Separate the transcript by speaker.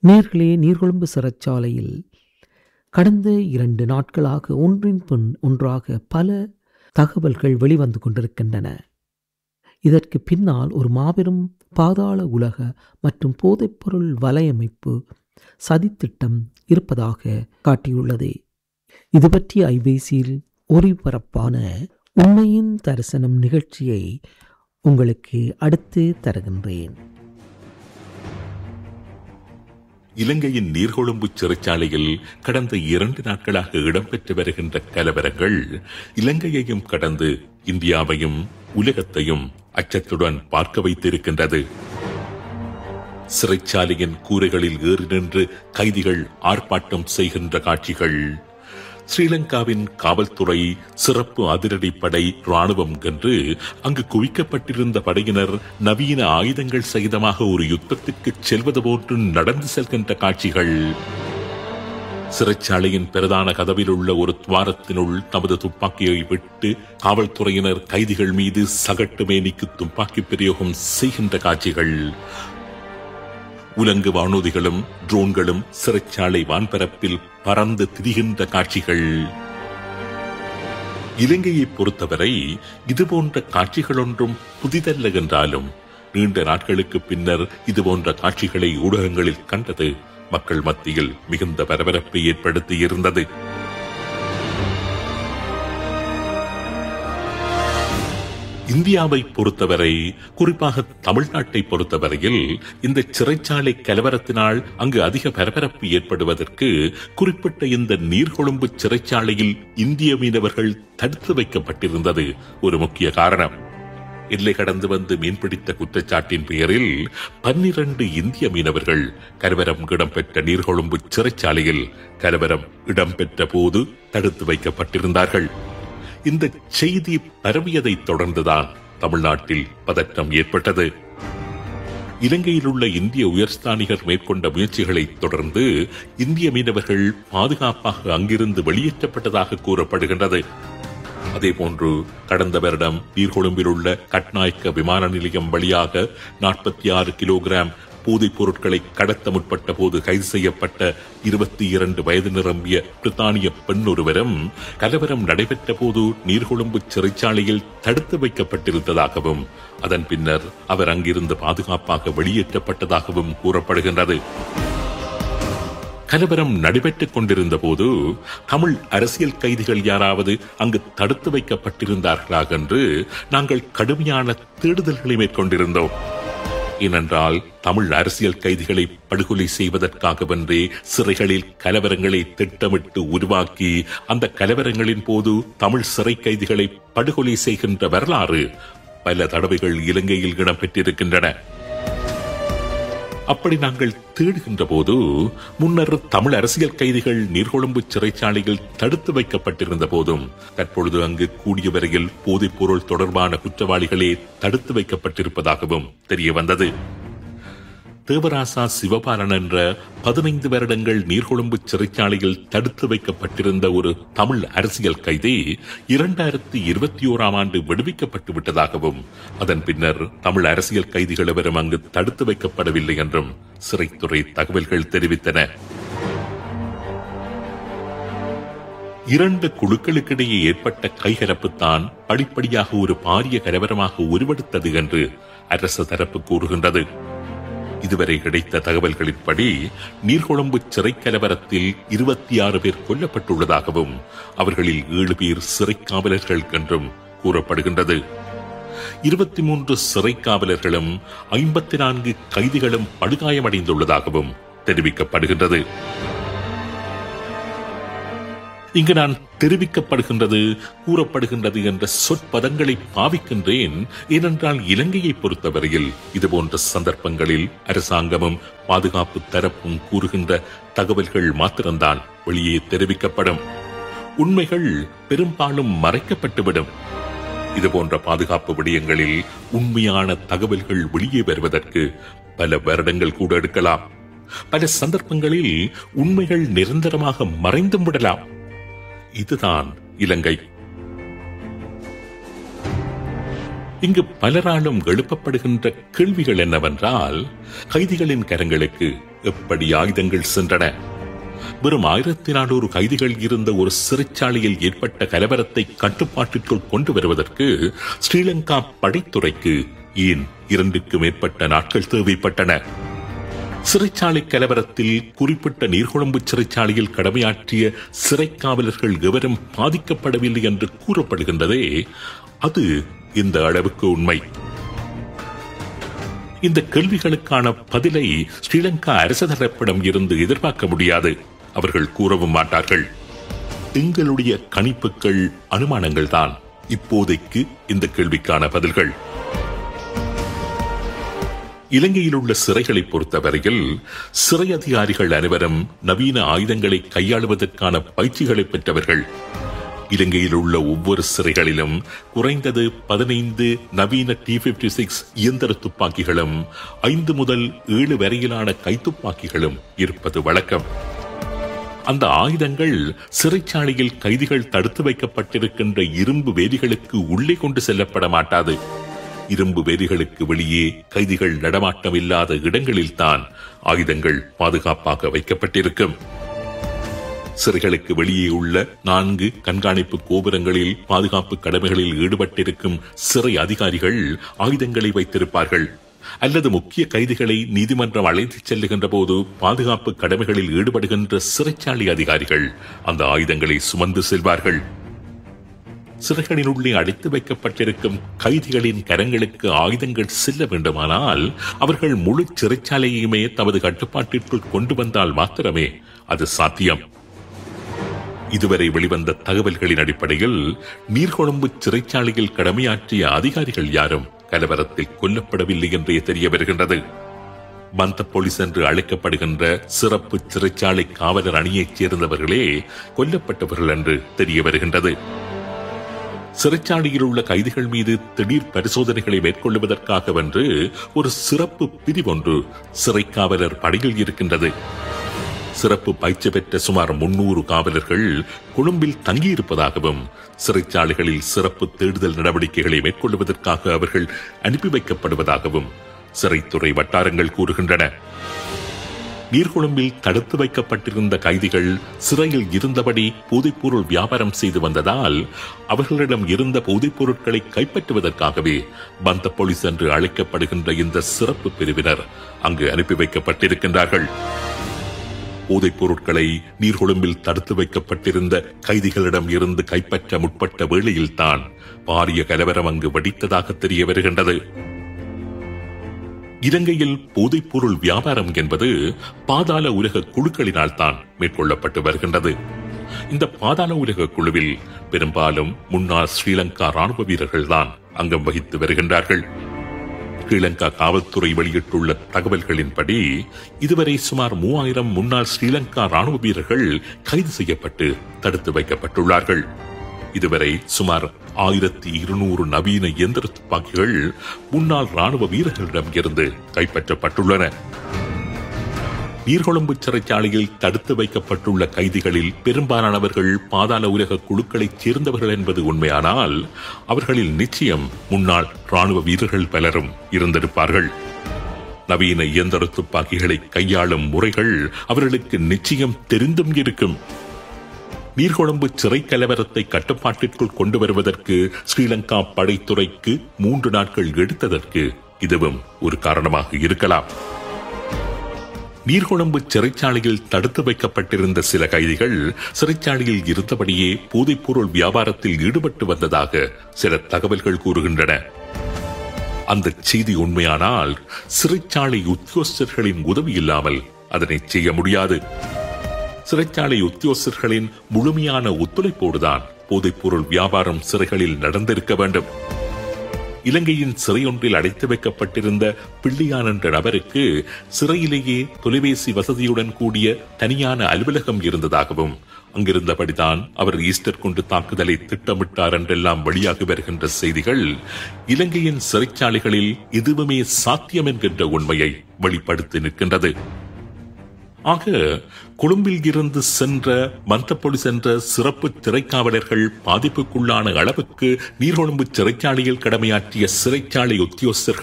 Speaker 1: நேர்களே நீர்கொழும்பு சிறைச்சாலையில் கடந்த இரண்டு நாட்களாக ஒன்றின் பின் ஒன்றாக பல தகவல்கள் வெளிவந்து கொண்டிருக்கின்றன இதற்கு பின்னால் ஒரு மாபெரும் பாதாள உலக மற்றும் போதைப்பொருள் வலையமைப்பு சதித்திட்டம் இருப்பதாக காட்டியுள்ளது இது பற்றி ஐபிசியில் ஒளிபரப்பான உண்மையின் தரிசனம் நிகழ்ச்சியை உங்களுக்கு அடுத்து தருகின்றேன்
Speaker 2: இலங்கையின் நீர்கொழும்பு சிறைச்சாலையில் கடந்த இரண்டு நாட்களாக இடம்பெற்று வருகின்ற கலவரங்கள் இலங்கையையும் கடந்து இந்தியாவையும் உலகத்தையும் அச்சத்துடன் பார்க்க வைத்திருக்கின்றது சிறைச்சாலையின் கூரைகளில் ஏறி நின்று கைதிகள் ஆர்ப்பாட்டம் செய்கின்ற காட்சிகள் ஸ்ரீலங்காவின் காவல்துறை சிறப்பு அதிரடிப்படை ராணுவம் என்று அங்கு குவிக்கப்பட்டிருந்த படையினர் நவீன ஆயுதங்கள் சகிதமாக ஒரு யுத்தத்திற்கு செல்வது போன்று நடந்து செல்கின்ற காட்சிகள் சிறைச்சாலையின் பிரதான கதவில் உள்ள ஒரு துவாரத்தினுள் தமது துப்பாக்கியை விட்டு காவல்துறையினர் கைதிகள் மீது சகட்டு மேனிக்கு துப்பாக்கி பிரயோகம் செய்கின்ற காட்சிகள் உலங்கு வானூதிகளும் ட்ரோன்களும் சிறைச்சாலை வான்பரப்பில் பறந்து திரிகின்ற காட்சிகள் இலங்கையை பொறுத்தவரை இதுபோன்ற காட்சிகள் ஒன்றும் புதிதல்ல என்றாலும் நீண்ட நாட்களுக்கு பின்னர் இதுபோன்ற காட்சிகளை ஊடகங்களில் கண்டது மக்கள் மத்தியில் மிகுந்த பரபரப்பை ஏற்படுத்தி இருந்தது இந்தியாவை பொறுத்தவரை குறிப்பாக தமிழ்நாட்டை பொறுத்தவரையில் இந்த சிறைச்சாலை கலவரத்தினால் அங்கு அதிக பரபரப்பு ஏற்படுவதற்கு குறிப்பிட்ட இந்த நீர்கொழும்பு சிறைச்சாலையில் இந்திய மீனவர்கள் தடுத்து வைக்கப்பட்டிருந்தது ஒரு முக்கிய காரணம் எல்லை கடந்து வந்து மீன்பிடித்த குற்றச்சாட்டின் பெயரில் பன்னிரண்டு இந்திய மீனவர்கள் கலவரம் இடம்பெற்ற நீர்கொழும்பு சிறைச்சாலையில் கலவரம் இடம்பெற்ற போது தடுத்து வைக்கப்பட்டிருந்தார்கள் இந்த செய்தி பரவியதைத் தொடர்ந்துதான் தமிழ்நாட்டில் பதற்றம் ஏற்பட்டது இலங்கையில் உள்ள இந்திய உயர்ஸ்தானிகர் மேற்கொண்ட முயற்சிகளைத் தொடர்ந்து இந்திய மீனவர்கள் பாதுகாப்பாக அங்கிருந்து வெளியேற்றப்பட்டதாக கூறப்படுகின்றது அதேபோன்று கடந்த வருடம் நீர்கொழும்பில் உள்ள கட்நாயக்க விமான நிலையம் வழியாக நாற்பத்தி ஆறு கிலோகிராம் போதைப் பொருட்களை கடத்த முற்பட்ட போது கைது செய்யப்பட்ட இருபத்தி இரண்டு வயது நிரம்பிய பிரித்தானிய பெண் ஒருவரும் கலவரம் நடைபெற்ற போது நீர்கொழும்பு சிறைச்சாலையில் தடுத்து வைக்கப்பட்டிருந்ததாகவும் அதன் பின்னர் அவர் அங்கிருந்து பாதுகாப்பாக வெளியேற்றப்பட்டதாகவும் கூறப்படுகின்றது கலவரம் நடைபெற்றுக் கொண்டிருந்த போது தமிழ் அரசியல் கைதிகள் யாராவது அங்கு தடுத்து வைக்கப்பட்டிருந்தார்களா என்று நாங்கள் கடுமையான தேடுதல்களை மேற்கொண்டிருந்தோம் ஏனென்றால் தமிழ் அரசியல் கைதிகளை படுகொலை செய்வதற்காகவென்றே சிறைகளில் கலவரங்களை திட்டமிட்டு உருவாக்கி அந்த கலவரங்களின் போது தமிழ் சிறை கைதிகளை படுகொலை செய்கின்ற வரலாறு பல தடவைகள் இலங்கையில் இடம்பெற்றிருக்கின்றன அப்படி நாங்கள் தேடுகின்ற போது முன்னர் தமிழ் அரசியல் கைதிகள் நீர்கொழும்பு சிறைச்சாலையில் தடுத்து வைக்கப்பட்டிருந்த போதும் தற்பொழுது அங்கு கூடிய வரையில் போதைப் பொருள் தொடர்பான குற்றவாளிகளே தடுத்து வைக்கப்பட்டிருப்பதாகவும் தெரிய வந்தது தேவராசா சிவபாலன் என்ற பதினைந்து வருடங்கள் நீர்கொழும்பு சிறைச்சாலையில் தடுத்து வைக்கப்பட்டிருந்த ஒரு தமிழ் அரசியல் கைதி இரண்டாயிரத்தி இருபத்தி ஓராம் ஆண்டு விடுவிக்கப்பட்டு விட்டதாகவும் அதன் பின்னர் தமிழ் அரசியல் கைதிகள் எவரும் அங்கு தடுத்து வைக்கப்படவில்லை என்றும் சிறைத்துறை தகவல்கள் தெரிவித்தன இரண்டு குழுக்களுக்கிடையே ஏற்பட்ட கைகலப்புத்தான் படிப்படியாக ஒரு பாரிய கலவரமாக உருவெடுத்தது என்று அரசு தரப்பு கூறுகின்றது இதுவரை கிடைத்த தகவல்களின்படி நீர்கொழும்பு சிறை கலவரத்தில் இருபத்தி ஆறு பேர் கொல்லப்பட்டுள்ளதாகவும் அவர்களில் ஏழு பேர் சிறை காவலர்கள் என்றும் கூறப்படுகின்றது இருபத்தி மூன்று சிறை காவலர்களும் ஐம்பத்தி நான்கு கைதிகளும் படுகாயமடைந்துள்ளதாகவும் தெரிவிக்கப்படுகின்றது இங்கு நான் தெரிவிக்கப்படுகின்றது கூறப்படுகின்றது என்ற சொற்பதங்களை பாவிக்கின்றேன் ஏனென்றால் இலங்கையை பொறுத்தவரையில் இதுபோன்ற சந்தர்ப்பங்களில் அரசாங்கமும் பாதுகாப்பு தரப்பும் கூறுகின்ற தகவல்கள் மாத்திரம்தான் வெளியே தெரிவிக்கப்படும் உண்மைகள் பெரும்பாலும் மறைக்கப்பட்டுவிடும் இதுபோன்ற பாதுகாப்பு விடயங்களில் உண்மையான தகவல்கள் வெளியே வருவதற்கு பல வருடங்கள் கூட எடுக்கலாம் பல சந்தர்ப்பங்களில் உண்மைகள் நிரந்தரமாக மறைந்தும் விடலாம் இதுதான் இலங்கை இங்கு பலராலும் எழுப்பப்படுகின்ற கேள்விகள் என்னவென்றால் கைதிகளின் கரங்களுக்கு எப்படி ஆயுதங்கள் சென்றன வெறும் ஆயிரத்தி நானூறு கைதிகள் இருந்த ஒரு சிறைச்சாலையில் ஏற்பட்ட கலவரத்தை கட்டுப்பாட்டிற்குள் கொண்டு வருவதற்கு ஸ்ரீலங்கா படைத்துறைக்கு ஏன் இரண்டுக்கு மேற்பட்ட நாட்கள் தேவைப்பட்டன சிறைச்சாலை கலவரத்தில் குறிப்பிட்ட நீர்கொழும்பு சிறைச்சாலையில் கடமையாற்றிய சிறை காவலர்கள் எவரும் பாதிக்கப்படவில்லை என்று கூறப்படுகின்றதே அது இந்த அளவுக்கு உண்மை இந்த கேள்விகளுக்கான பதிலை ஸ்ரீலங்கா அரசு தரப்பிடம் இருந்து எதிர்பார்க்க முடியாது அவர்கள் கூறவும் மாட்டார்கள் எங்களுடைய கணிப்புகள் அனுமானங்கள் தான் இப்போதைக்கு இந்த கேள்விக்கான பதில்கள் இலங்கையில் உள்ள சிறைகளை பொறுத்தவரையில் சிறை அதிகாரிகள் அனைவரும் நவீன ஆயுதங்களை கையாளுவதற்கான பயிற்சிகளை பெற்றவர்கள் இலங்கையில் உள்ள ஒவ்வொரு சிறைகளிலும் குறைந்தது பதினைந்து நவீன டி பிப்டி சிக்ஸ் இயந்திர துப்பாக்கிகளும் ஐந்து முதல் ஏழு வரையிலான கைத்துப்பாக்கிகளும் இருப்பது வழக்கம் அந்த ஆயுதங்கள் சிறைச்சாலையில் கைதிகள் தடுத்து வைக்கப்பட்டிருக்கின்ற இரும்பு வேலிகளுக்கு உள்ளே கொண்டு செல்லப்பட மாட்டாது இரும்பு வேலிகளுக்கு வெளியே கைதிகள் நடமாட்டம் இல்லாத இடங்களில்தான் ஆயுதங்கள் பாதுகாப்பாக வைக்கப்பட்டிருக்கும் சிறைகளுக்கு வெளியே உள்ள நான்கு கண்காணிப்பு கோபுரங்களில் பாதுகாப்பு கடமைகளில் ஈடுபட்டிருக்கும் சிறை அதிகாரிகள் ஆயுதங்களை வைத்திருப்பார்கள் அல்லது முக்கிய கைதிகளை நீதிமன்றம் அழைத்துச் செல்லுகின்ற போது பாதுகாப்பு கடமைகளில் ஈடுபடுகின்ற சிறைச்சாலை அதிகாரிகள் அந்த ஆயுதங்களை சுமந்து செல்வார்கள் சிறைகளின் உள்ளே அடைத்து வைக்கப்பட்டிருக்கும் கைதிகளின் கரங்களுக்கு ஆயுதங்கள் செல்ல வேண்டுமானால் அவர்கள் முழு சிறைச்சாலையுமே தமது கட்டுப்பாட்டிற்குள் கொண்டு வந்தால் மாத்திரமே அது சாத்தியம் இதுவரை வெளிவந்த தகவல்களின் அடிப்படையில் நீர்கொழும்பு சிறைச்சாலையில் கடமையாற்றிய அதிகாரிகள் யாரும் கலவரத்தில் கொல்லப்படவில்லை என்றே தெரிய வருகின்றது பந்த போலீஸ் என்று அழைக்கப்படுகின்ற சிறப்பு சிறைச்சாலை காவலர் அணியைச் சேர்ந்தவர்களே கொல்லப்பட்டவர்கள் என்று தெரிய வருகின்றது சிறைச்சாலையில் உள்ள கைதிகள் மீது திடீர் பரிசோதனைகளை மேற்கொள்வதற்காகவென்று ஒரு சிறப்பு பிரிவொன்று சிறை காவலர் படையில் இருக்கின்றது சிறப்பு பயிற்சி பெற்ற சுமார் முன்னூறு காவலர்கள் கொழும்பில் தங்கியிருப்பதாகவும் சிறைச்சாலைகளில் சிறப்பு தேடுதல் நடவடிக்கைகளை மேற்கொள்வதற்காக அவர்கள் அனுப்பி வைக்கப்படுவதாகவும் சிறைத்துறை வட்டாரங்கள் கூறுகின்றன நீர்கொழும்பில் தடுத்து வைக்கப்பட்டிருந்த கைதிகள் சிறையில் இருந்தபடி போதைப்பொருள் வியாபாரம் செய்து வந்ததால் அவர்களிடம் இருந்த போதைப் பொருட்களை கைப்பற்றுவதற்காகவே பந்த போலீஸ் என்று அழைக்கப்படுகின்ற இந்த சிறப்பு பிரிவினர் அங்கு அனுப்பி வைக்கப்பட்டிருக்கின்றார்கள் போதைப் பொருட்களை நீர்கொழும்பில் தடுத்து வைக்கப்பட்டிருந்த கைதிகளிடம் இருந்து கைப்பற்ற முற்பட்ட வேளையில்தான் பாரிய கலவரம் அங்கு வெடித்ததாக தெரிய வருகின்றது இலங்கையில் போதைப்பொருள் வியாபாரம் என்பது பாதாள உலக குழுக்களினால் தான் மேற்கொள்ளப்பட்டு வருகின்றது இந்த பாதாள உலக குழுவில் பெரும்பாலும் முன்னாள் ஸ்ரீலங்கா ராணுவ வீரர்கள் தான் அங்கம் வகித்து வருகின்றார்கள் ஸ்ரீலங்கா காவல்துறை வெளியிட்டுள்ள தகவல்களின்படி இதுவரை சுமார் மூவாயிரம் முன்னாள் ஸ்ரீலங்கா ராணுவ வீரர்கள் கைது செய்யப்பட்டு தடுத்து வைக்கப்பட்டுள்ளார்கள் இதுவரை சுமார் ஆயிரத்தி இருநூறு நவீன இயந்திர துப்பாக்கிகள் முன்னாள் ராணுவ வீரர்களிடம் இருந்து கைப்பற்றப்பட்டுள்ளன நீர்கொழும்பு சிறைச்சாலையில் தடுத்து வைக்கப்பட்டுள்ள கைதிகளில் பெரும்பாலானவர்கள் பாதாள உலக குழுக்களைச் சேர்ந்தவர்கள் என்பது உண்மையானால் அவர்களில் நிச்சயம் முன்னாள் ராணுவ வீரர்கள் பலரும் இருந்திருப்பார்கள் நவீன இயந்திர துப்பாக்கிகளை கையாளும் முறைகள் அவர்களுக்கு நிச்சயம் தெரிந்தும் இருக்கும் நீர்கொழும்பு சிறை கலவரத்தை கட்டுப்பாட்டிற்குள் கொண்டு வருவதற்கு ஸ்ரீலங்கா படைத்துறைக்கு மூன்று நாட்கள் எடுத்ததற்கு இதுவும் ஒரு காரணமாக இருக்கலாம் நீர்கொழும்பு சிறைச்சாலையில் தடுத்து வைக்கப்பட்டிருந்த சில கைதிகள் சிறைச்சாலையில் இருந்தபடியே போதைப்பொருள் வியாபாரத்தில் ஈடுபட்டு வந்ததாக சில தகவல்கள் கூறுகின்றன அந்த செய்தி உண்மையானால் சிறைச்சாலை உத்தியோகஸ்தர்களின் உதவி இல்லாமல் அதனை செய்ய முடியாது சிறைச்சாலை உத்தியோகஸ்தர்களின் முழுமையான ஒத்துழைப்போடுதான் போதைப்பொருள் வியாபாரம் சிறைகளில் நடந்திருக்க வேண்டும் இலங்கையின் சிறையொன்றில் அடைத்து வைக்கப்பட்டிருந்த பிள்ளையான் என்ற நபருக்கு சிறையிலேயே தொலைபேசி வசதியுடன் கூடிய தனியான அலுவலகம் இருந்ததாகவும் அங்கிருந்தபடிதான் அவர் ஈஸ்டர் கொண்டு தாக்குதலை திட்டமிட்டார் என்றெல்லாம் வெளியாகி வருகின்ற செய்திகள் இலங்கையின் சிறைச்சாலைகளில் எதுவுமே சாத்தியம் என்கின்ற உண்மையை வெளிப்படுத்தி நிற்கின்றது ஆக கொழும்பில் இருந்து சென்ற மந்தப்பொடி சென்ற சிறப்பு திரைக்காவலர்கள் பாதிப்புக்குள்ளான அளவுக்கு நீர்கொழும்பு சிறைச்சாலையில் கடமையாற்றிய சிறைச்சாலை உத்தியோகஸ்தர்கள்